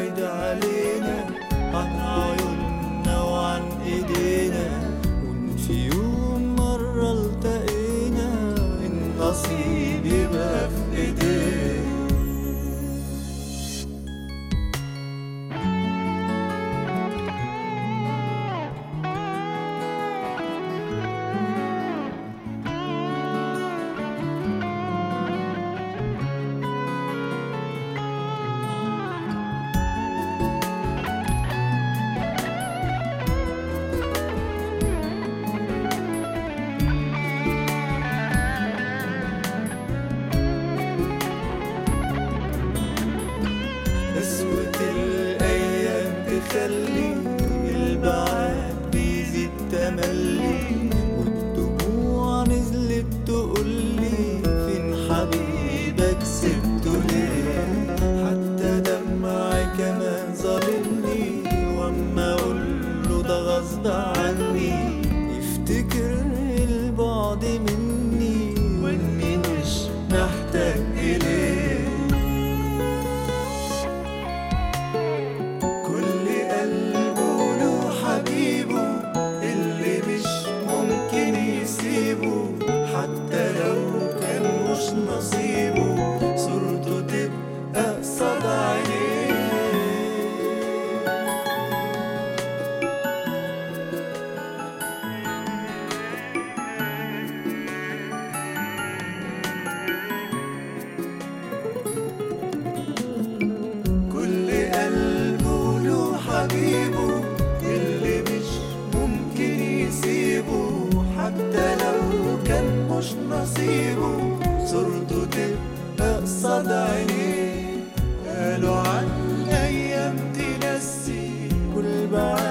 بعيد علينا عن عيوننا وعن ايدينا وان في يوم مرة التقينا النصيب يبقى في ايدينا قسوة الأيام تخلي البعاد بيزيد تملي والدموع نزلت تقولي فين حبيبك سبته ليه حتى دمعي كمان ظالمني واما اقوله ده غصب عني يفتكر البعد مني واني مش محتاج اليه كل قلبه له حبيبه اللي مش ممكن يسيبه حتى لو كان مش نصيبه صورته تبقى قصاد عينيه كل قلبه له حبيبه اللي مش ممكن يسيبه حتى لو كان مش نصيبه صورته تبقى قصاد عينيه قالوا عن ايام تنسي كل بعد